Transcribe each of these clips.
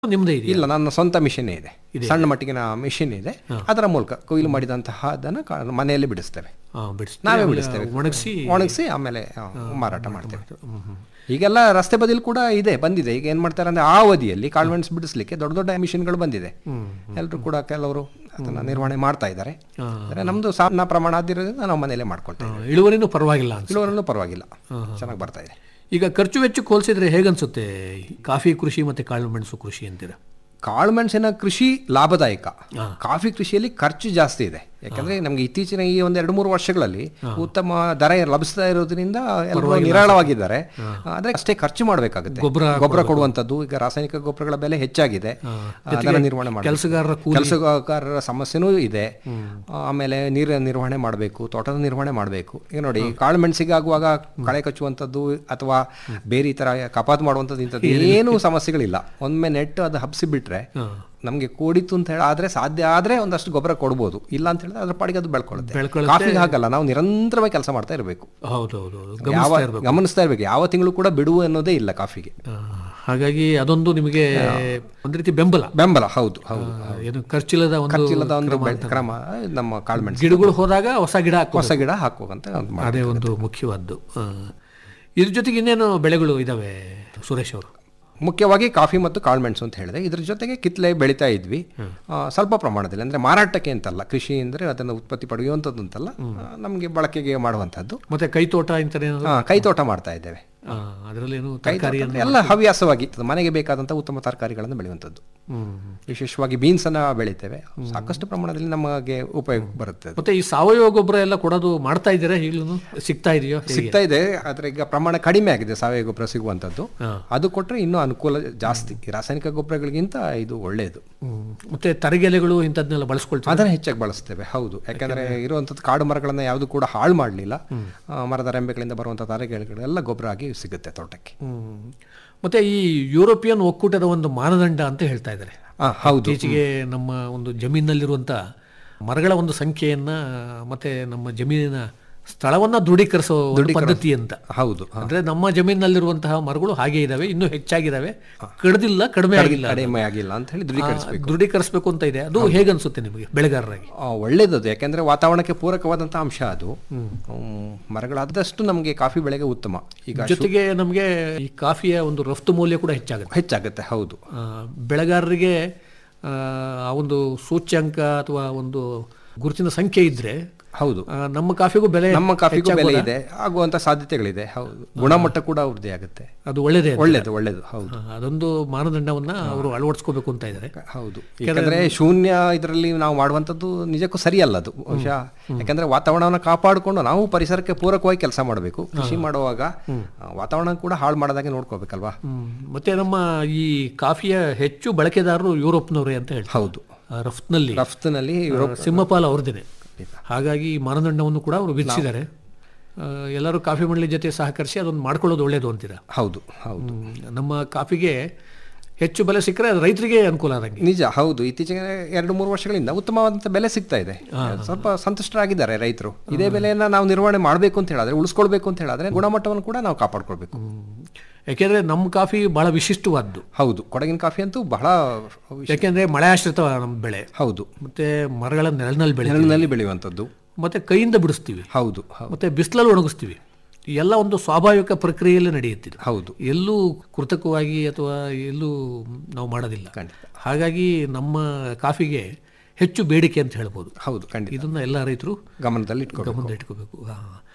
ನಿಮ್ದೇ ಇದೆ ಇಲ್ಲ ನನ್ನ ಸ್ವಂತ ಮಿಷನ್ ಇದೆ ಸಣ್ಣ ಮಟ್ಟಿಗಿನ ಮಿಷನ್ ಇದೆ ಅದರ ಮೂಲಕ ಕೊಯ್ಲು ಮಾಡಿದಂತಹ ಅದನ್ನು ಕಾ- ಮನೆಯಲ್ಲಿ ಬಿಡಿಸ್ತೇವೆ ಬಿಡಿಸ್ತೀವಿ ನಾವೇ ಬಿಡಿಸ್ತೇವೆ ಒಣಗಿಸಿ ಒಣಗಿಸಿ ಆಮೇಲೆ ಆ, ಮಾರಾಟ ಮಾಡ್ತೇವೆ ಈಗೆಲ್ಲ ರಸ್ತೆ ಬದಿಲಿ ಕೂಡ ಇದೆ ಬಂದಿದೆ ಈಗ ಏನ್ ಮಾಡ್ತಾರೆ ಅಂದ್ರೆ ಆ ಅವಧಿಯಲ್ಲಿ ಕಾಳ್ಮೆಣ್ಸ್ ಬಿಡಿಸ್ಲಿಕ್ಕೆ ದೊಡ್ಡ ದೊಡ್ಡ ಮಿಷನ್ಗಳು ಬಂದಿದೆ ಎಲ್ಲರೂ ಕೂಡ ಕೆಲವರು ಅದನ್ನ ನಿರ್ವಹಣೆ ಮಾಡ್ತಾ ಇದ್ದಾರೆ ಅಂದ್ರೆ ನಮ್ದು ಸಣ್ಣ ಪ್ರಮಾಣ ಆಗಿರೋದ್ರಿಂದ ನಾವು ಮನೆಯಲ್ಲೇ ಮಾಡ್ಕೊಳ್ತೇವೆ ಆ, ಇಳುವರಿನೂ ಪರವಾಗಿಲ್ಲ ಅನ್ಸುತ್ತೆ ಇಳುವರಲ್ಲೂ ಪರವಾಗಿಲ್ಲ ಚೆನ್ನಾಗಿ ಬರ್ತಾ ಇದೆ ಈಗ ಖರ್ಚು ವೆಚ್ಚಕ್ಕೆ ಹೋಲಿಸಿದ್ರೆ ಹೇಗನ್ಸುತ್ತೆ ಕಾಫಿ ಕೃಷಿ ಮತ್ತೆ ಕಾಳು ಮೆಣಸು ಕೃಷಿ ಅಂತೀರಾ ಕಾಳುಮೆಣಸಿನ ಕೃಷಿ ಲಾಭದಾಯಕ ಕಾಫಿ ಕೃಷಿಯಲ್ಲಿ ಖರ್ಚು ಜಾಸ್ತಿ ಇದೆ ಯಾಕಂದ್ರೆ ನಮ್ಗೆ ಇತ್ತೀಚಿನ ಈ ಒಂದು ಎರಡು ಮೂರು ವರ್ಷಗಳಲ್ಲಿ ಉತ್ತಮ ದರ ಲಭಿಸ್ತಾ ಇರೋದ್ರಿಂದ ಎಲ್ಲರೂ ನಿರಾಳವಾಗಿದ್ದಾರೆ ಆದ್ರೆ ಅಷ್ಟೇ ಖರ್ಚು ಮಾಡಬೇಕಾಗುತ್ತೆ ಗೊಬ್ಬರ ಗೊಬ್ಬರ ಕೊಡುವಂತದ್ದು ಈಗ ರಾಸಾಯನಿಕ ಗೊಬ್ಬರಗಳ ಬೆಲೆ ಹೆಚ್ಚಾಗಿದೆ ಅದರ ನಿರ್ವಹಣೆ ಮಾಡಬೇಕು ಕೆಲಸಗಾರರ ಕೂಲಿ ಕೆಲಸಗಾರರ ಸಮಸ್ಯೆನೂ ಇದೆ ಆಮೇಲೆ ನೀರಿನ ನಿರ್ವಹಣೆ ಮಾಡಬೇಕು ತೋಟದ ನಿರ್ವಹಣೆ ಮಾಡಬೇಕು ಈಗ ನೋಡಿ ಕಾಳು ಮೆಣಸಿಗೆ ಆಗುವಾಗ ಕಳೆ ಕಚ್ಚುವಂಥದ್ದು ಅಥವಾ ಬೇರೆ ಈ ತರ ಕಪಾತ್ ಮಾಡುವಂಥದ್ದು ಇಂಥದ್ದು ಏನೂ ಸಮಸ್ಯೆಗಳಿಲ್ಲ ಒಮ್ಮೆ ನೆಟ್ಟು ಅದು ಹಬ್ಸಿ ಬಿಟ್ರೆ ನಮಗೆ ಕೂಡಿತು ಅಂತ ಹೇಳಿ ಆದ್ರೆ ಸಾಧ್ಯ ಆದ್ರೆ ಒಂದಷ್ಟು ಗೊಬ್ಬರ ಕೊಡ್ಬೋದು ಇಲ್ಲ ಅಂತ ಹೇಳಿದ್ರೆ ಅದ್ರ ಪಾಡಿಗೆ ಅದು ಬೆಳ್ಕೊಳ್ಳುತ್ತೆ ಬೆಳ್ಕೊಳ್ಳುತ್ತೆ. ಕಾಫಿಗೆ ಹಾಗಲ್ಲ ನಾವು ನಿರಂತರವಾಗಿ ಕೆಲಸ ಮಾಡ್ತಾ ಇರಬೇಕು ಹೌದೌದು ಯಾವ ಗಮನಿಸ್ತಾ ಇರ್ಬೇಕು ಯಾವ ತಿಂಗಳು ಕೂಡ ಬಿಡುವು ಅನ್ನೋದೇ ಇಲ್ಲ ಕಾಫಿಗೆ ಹಾಗಾಗಿ ಅದೊಂದು ನಿಮಗೆ ಒಂದ್ ರೀತಿ ಬೆಂಬಲ ಬೆಂಬಲ ಹೌದು ಹೌದು ಆ, ಏನು ಖರ್ಚಿಲ್ಲದ ಒಂದು ಖರ್ಚಿಲ್ಲದ ಒಂದು ಬೆಳೆ- ಕ್ರಮ ನಮ್ಮ ಕಾಳುಮೆಣಸು ಗಿಡಗಳು ಹೋದಾಗ ಹೊಸ ಗಿಡ ಹಾಕೋ ಹೊಸ ಗಿಡ ಹಾಕುವಂತ ಒಂದು ಮಾತು. ಅದೇ ಒಂದು ಮುಖ್ಯವಾದ್ದು ಆ. ಇದ್ರ ಜೊತೆಗೆ ಇನ್ನೇನು ಬೆಳೆಗಳು ಇದಾವೆ ಸುರೇಶ್ ಅವರು ಮುಖ್ಯವಾಗಿ ಕಾಫಿ ಮತ್ತು ಕಾಳುಮೆಣಸು ಅಂತ ಹೇಳಿದೆ ಇದ್ರ ಜೊತೆಗೆ ಕಿತ್ಲೆ ಬೆಳಿತಾ ಇದ್ವಿ ಆ, ಸ್ವಲ್ಪ ಪ್ರಮಾಣದಲ್ಲಿ ಅಂದ್ರೆ ಮಾರಾಟಕ್ಕೆ ಅಂತಲ್ಲ ಕೃಷಿ ಅಂದ್ರೆ ಅದನ್ನು ಉತ್ಪತ್ತಿ ಪಡೆಯುವಂಥದ್ದು ಅಂತಲ್ಲ ನಮಗೆ ಬಳಕೆಗೆ ಮಾಡುವಂಥದ್ದು ಮತ್ತೆ ಕೈ ತೋಟ ಇಂಥದ್ದು ಏನಾದ್ರು ಆ, ಕೈತೋಟ ಮಾಡ್ತಾ ಇದ್ದೇವೆ ಅದರಲ್ಲಿ ಏನು ಕೈತೋಟ ತರಕಾರಿ ಅಂದ್ರೆ ಎಲ್ಲ ಹವ್ಯಾಸವಾಗಿ ಮನೆಗೆ ಬೇಕಾದಂಥ ಉತ್ತಮ ತರಕಾರಿಗಳನ್ನು ಬೆಳೆಯುವಂಥದ್ದು ವಿಶೇಷವಾಗಿ ಬೀನ್ಸ್ ಅನ್ನ ಬೆಳಿತೇವೆ ಸಾಕಷ್ಟು ಪ್ರಮಾಣದಲ್ಲಿ ನಮಗೆ ಉಪಯೋಗ ಬರುತ್ತೆ ಅದು. ಮತ್ತೆ ಈ ಸಾವಯವ ಗೊಬ್ಬರ ಎಲ್ಲ ಕೊಡೋದು ಮಾಡ್ತಾ ಇದ್ದೀರಾ ಈಗಲೂ ಸಿಗ್ತಾ ಇದೆಯೋ ಹೇಗೆ? ಸಿಗ್ತಾ ಇದೆ ಆದ್ರೆ ಈಗ ಪ್ರಮಾಣ ಕಡಿಮೆ ಆಗಿದೆ ಸಾವಯವ ಗೊಬ್ಬರ ಸಿಗುವಂಥದ್ದು ಹಾ. ಅದು ಕೊಟ್ರೆ ಇನ್ನೂ ಅನುಕೂಲ ಜಾಸ್ತಿ ಈ ರಾಸಾಯನಿಕ ಗೊಬ್ಬರಗಳಿಗಿಂತ ಇದು ಒಳ್ಳೆಯದು ಹ್ಮ್. ಮತ್ತೆ ತರಗೆಲೆಗಳು ಇಂಥದ್ನೆಲ್ಲ ಬಳಸ್ಕೊಳ್ತಾರೆ ಅದನ್ನ ಹೆಚ್ಚಾಗಿ ಬಳಸ್ತೇವೆ ಹೌದು ಯಾಕಂದ್ರೆ ಇರುವಂಥದ್ದು ಕಾಡು ಮರಗಳನ್ನ ಯಾವುದು ಕೂಡ ಹಾಳು ಮಾಡಲಿಲ್ಲ ಮರದ ರೆಂಬೆಗಳಿಂದ ಬರುವಂಥ ತರಗೆಲೆಗಳೆಲ್ಲ ಗೊಬ್ಬರ ಆಗಿ ಸಿಗುತ್ತೆ ತೋಟಕ್ಕೆ ಮತ್ತೆ ಈ ಯುರೋಪಿಯನ್ ಒಕ್ಕೂಟದ ಒಂದು ಮಾನದಂಡ ಅಂತ ಹೇಳ್ತಾ ಇದ್ದಾರೆ ಆ, ಹೌದು ಇತ್ತೀಚೆಗೆ ನಮ್ಮ ಒಂದು ಜಮೀನಿನಲ್ಲಿರುವಂಥ ಮರಗಳ ಒಂದು ಸಂಖ್ಯೆಯನ್ನ ಮತ್ತೆ ನಮ್ಮ ಜಮೀನಿನ ಸ್ಥಳವನ್ನ ದೃಢೀಕರಿಸೋ ಒಂದು ಪದ್ಧತಿ ಅಂತ ಹೌದು ಅಂದ್ರೆ ನಮ್ಮ ಜಮೀನಿನಲ್ಲಿರುವಂತಹ ಮರಗಳು ಹಾಗೆ ಇದಾವೆ ಇನ್ನೂ ಹೆಚ್ಚಾಗಿದ್ದಾವೆ ಕಡ್ದಿಲ್ಲ ಕಡಿಮೆ ಆಗಿಲ್ಲ ಕಡಿಮೆ ಆಗಿಲ್ಲ ಅಂತ ಹೇಳಿ ದೃಢೀಕರಿಸಬೇಕು ದೃಢೀಕರಿಸಬೇಕು ಅಂತ ಇದೆ ಅದು ಹೇಗನ್ಸುತ್ತೆ ನಿಮಗೆ ಬೆಳೆಗಾರರಾಗಿ ಒಳ್ಳೇದದು ಯಾಕಂದ್ರೆ ವಾತಾವರಣಕ್ಕೆ ಪೂರಕವಾದಂಥ ಅಂಶ ಅದು ಹ್ಮ್, ಮರಗಳಾದಷ್ಟು ನಮಗೆ ಕಾಫಿ ಬೆಳೆಗೆ ಉತ್ತಮ ಈಗ ಜೊತೆಗೆ ನಮಗೆ ಈ ಕಾಫಿಯ ಒಂದು ರಫ್ತು ಮೌಲ್ಯ ಕೂಡ ಹೆಚ್ಚಾಗುತ್ತೆ ಹೆಚ್ಚಾಗುತ್ತೆ ಹೌದು ಆ, ಬೆಳೆಗಾರರಿಗೆ ಆ, ಆ ಒಂದು ಸೂಚ್ಯಂಕ ಅಥವಾ ಒಂದು ಗುರುತಿನ ಸಂಖ್ಯೆ ಇದ್ರೆ ಹೌದು ಆ, ನಮ್ಮ ಕಾಫಿಗೂ ಬೆಲೆ ನಮ್ಮ ಕಾಫಿಗೂ ಬೆಲೆ ಇದೆ ಆಗುವಂತ ಸಾಧ್ಯತೆಗಳಿದೆ ಹೌದು ಗುಣಮಟ್ಟ ಕೂಡ ವೃದ್ಧಿ ಆಗುತ್ತೆ ಅದು ಒಳ್ಳೇದೇ ಒಳ್ಳೇದು ಒಳ್ಳೇದು ಹೌದು ಆ, ಅದೊಂದು ಮಾನದಂಡವನ್ನ ಅವರು ಅಳವಡಿಸ್ಕೋಬೇಕು ಅಂತ ಇದ್ದಾರೆ ಹೌದು ಯಾಕಂದ್ರೆ ಶೂನ್ಯ ಇದರಲ್ಲಿ ನಾವು ಮಾಡುವಂಥದ್ದು ನಿಜಕ್ಕೂ ಸರಿಯಲ್ಲ ಅದು ಬಹುಶಃ ಯಾಕಂದ್ರೆ ವಾತಾವರಣವನ್ನು ಕಾಪಾಡಿಕೊಂಡು ನಾವು ಪರಿಸರಕ್ಕೆ ಪೂರಕವಾಗಿ ಕೆಲಸ ಮಾಡಬೇಕು ಕೃಷಿ ಮಾಡುವಾಗ ಆ, ವಾತಾವರಣ ಕೂಡ ಹಾಳು ಮಾಡದಾಗೆ ನೋಡ್ಕೋಬೇಕಲ್ವಾ ಹ್ಮ್. ಮತ್ತೆ ನಮ್ಮ ಈ ಕಾಫಿಯ ಹೆಚ್ಚು ಬಳಕೆದಾರರು ಯುರೋಪ್ನವರೇ ಅಂತ ಹೇಳ್ತಾರೆ ಹೌದು ಆ, ರಫ್ತಿನಲ್ಲಿ ರಫ್ತಿನಲ್ಲಿ ಆ, ಸಿಂಹಪಾಲ ಅವ್ರದ್ದೇನೆ ಹಾಗಾಗಿ ಈ ಮಾನದಂಡವನ್ನು ಕೂಡ ಅವರು ವಿಧಿಸಿದ್ದಾರೆ ಆ, ಎಲ್ಲರೂ ಕಾಫಿ ಮಂಡಳಿ ಜೊತೆ ಸಹಕರಿಸಿ ಅದನ್ನು ಮಾಡ್ಕೊಳ್ಳೋದು ಒಳ್ಳೇದು ಅಂತೀರಾ ಹೌದು ಹೌದು ಹ್ಮ್. ನಮ್ಮ ಕಾಫಿಗೆ ಹೆಚ್ಚು ಬೆಲೆ ಸಿಕ್ಕರೆ ಅದು ರೈತರಿಗೆ ಅನುಕೂಲ ಆದಂಗೆ ನಿಜ ಹೌದು ಇತ್ತೀಚೆಗೆ ಎರಡು ಮೂರು ವರ್ಷಗಳಿಂದ ಉತ್ತಮವಾದಂಥ ಬೆಲೆ ಸಿಗ್ತಾ ಇದೆ ಸ್ವಲ್ಪ ಸಂತುಷ್ಟರಾಗಿದ್ದಾರೆ ರೈತರು ಇದೇ ಬೆಲೆಯನ್ನ ನಾವು ನಿರ್ವಹಣೆ ಮಾಡಬೇಕು ಅಂತ ಹೇಳಿದ್ರೆ ಉಳಿಸ್ಕೊಳ್ಬೇಕು ಅಂತ ಹೇಳಿದ್ರೆ ಗುಣಮಟ್ಟವನ್ನು ಕೂಡ ನಾವು ಕಾಪಾಡ್ಕೊಳ್ಬೇಕು ಯಾಕೆಂದ್ರೆ ನಮ್ಮ ಕಾಫಿ ಬಹಳ ವಿಶಿಷ್ಟವಾದ್ದು ಹೌದು ಕೊಡಗಿನ ಕಾಫಿ ಅಂತೂ ಬಹಳ ವಿಶ್- ಯಾಕೆಂದ್ರೆ ಮಳೆ ಆಶ್ರಿತ ನಮ್ಮ ಬೆಳೆ ಹೌದು ಮತ್ತೆ ಮರಗಳ ನೆರಳಿನಲ್ಲಿ ಬೆಳೆ ನೆರಳಿನಲ್ಲಿ ಬೆಳೆಯುವಂಥದ್ದು ಮತ್ತೆ ಕೈಯಿಂದ ಬಿಡಿಸ್ತೀವಿ ಹೌದು ಹೌದು ಮತ್ತೆ ಬಿಸಿಲಲ್ಲಿ ಒಣಗಿಸ್ತೀವಿ ಈ ಎಲ್ಲ ಒಂದು ಸ್ವಾಭಾವಿಕ ಪ್ರಕ್ರಿಯೆಯಲ್ಲಿ ನಡೆಯುತ್ತಿದೆ ಹೌದು ಎಲ್ಲೂ ಕೃತಕವಾಗಿ ಅಥವಾ ಎಲ್ಲೂ ನಾವು ಮಾಡೋದಿಲ್ಲ ಖಂಡಿತ ಹಾಗಾಗಿ ನಮ್ಮ ಕಾಫಿಗೆ ಹೆಚ್ಚು ಬೇಡಿಕೆ ಅಂತ ಹೇಳ್ಬೋದು ಹೌದು ಖಂಡಿತ ಇದನ್ನ ಎಲ್ಲ ರೈತರು ಗಮನದಲ್ಲಿ ಇಟ್ಕೊಳ್ಬೇಕು ಗಮನದಲ್ಲಿ ಇಟ್ಕೋಬೇಕು ಹಾ.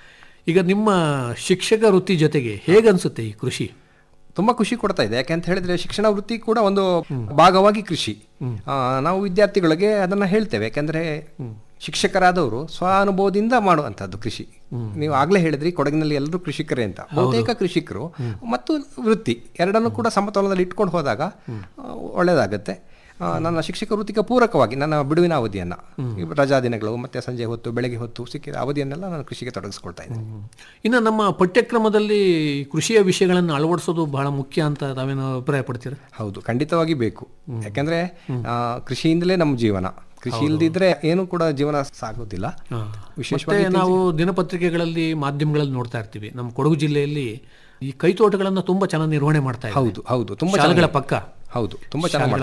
ಈಗ ನಿಮ್ಮ ಶಿಕ್ಷಕ ವೃತ್ತಿ ಜೊತೆಗೆ ಹೇಗನ್ಸುತ್ತೆ ಈ ಕೃಷಿ ತುಂಬಾ ಖುಷಿ ಕೊಡ್ತಾ ಇದೆ ಯಾಕೆ ಅಂತ ಹೇಳಿದ್ರೆ ಶಿಕ್ಷಣ ವೃತ್ತಿ ಕೂಡ ಒಂದು ಭಾಗವಾಗಿ ಕೃಷಿ ಆ, ನಾವು ವಿದ್ಯಾರ್ಥಿಗಳಿಗೆ ಅದನ್ನ ಹೇಳ್ತೇವೆ ಯಾಕಂದ್ರೆ ಶಿಕ್ಷಕರಾದವರು ಸ್ವ ಅನುಭವದಿಂದ ಮಾಡುವಂತಹದ್ದು ಕೃಷಿ ನೀವು ಆಗ್ಲೇ ಹೇಳಿದ್ರಿ ಕೊಡಗಿನಲ್ಲಿ ಎಲ್ಲರೂ ಕೃಷಿಕರೇ ಅಂತ ಬಹುತೇಕ ಕೃಷಿಕರು ಮತ್ತು ವೃತ್ತಿ ಎರಡನ್ನೂ ಕೂಡ ಸಮತೋಲನದಲ್ಲಿ ಇಟ್ಕೊಂಡು ಹೋದಾಗ ಆ, ಒಳ್ಳೆಯದಾಗತ್ತೆ ಆ, ನನ್ನ ಶಿಕ್ಷಕ ವೃತ್ತಿಗೆ ಪೂರಕವಾಗಿ ನನ್ನ ಬಿಡುವಿನ ಅವಧಿಯನ್ನ ಈ ರಜಾ ದಿನಗಳು ಮತ್ತೆ ಸಂಜೆ ಹೊತ್ತು ಬೆಳಗ್ಗೆ ಹೊತ್ತು ಸಿಕ್ಕಿದ ಅವಧಿಯನ್ನೆಲ್ಲ ನಾನು ಕೃಷಿಗೆ ತೊಡಗಿಸ್ಕೊಳ್ತಾ ಇದ್ದೇನೆ ಇನ್ನು ನಮ್ಮ ಪಠ್ಯಕ್ರಮದಲ್ಲಿ ಕೃಷಿಯ ವಿಷಯಗಳನ್ನು ಅಳವಡಿಸೋದು ಬಹಳ ಮುಖ್ಯ ಅಂತ ತಾವೇನು ಅಭಿಪ್ರಾಯ ಪಡ್ತೀರಾ ಹೌದು ಖಂಡಿತವಾಗಿ ಬೇಕು ಯಾಕಂದ್ರೆ ಆ, ಕೃಷಿಯಿಂದಲೇ ನಮ್ಮ ಜೀವನ ಕೃಷಿ ಇಲ್ದಿದ್ರೆ ಏನು ಕೂಡ ಜೀವನ ಸಾಗೋದಿಲ್ಲ ವಿಶೇಷವಾಗಿ ಮತ್ತೆ ನಾವು ದಿನಪತ್ರಿಕೆಗಳಲ್ಲಿ ಮಾಧ್ಯಮಗಳಲ್ಲಿ ನೋಡ್ತಾ ಇರ್ತೀವಿ ನಮ್ಮ ಕೊಡಗು ಜಿಲ್ಲೆಯಲ್ಲಿ ಈ ಕೈತೋಟಗಳನ್ನು ತುಂಬಾ ಚೆನ್ನಾಗಿ ನಿರ್ವಹಣೆ ಮಾಡ್ತಾ ಇದ್ದಾರೆ ಹೌದು ಹೌದು ತುಂಬಾ ಶಾಲೆಗಳ ಪಕ್ಕ ಹೌದು ತುಂಬಾ ಚೆನ್ನಾಗಿ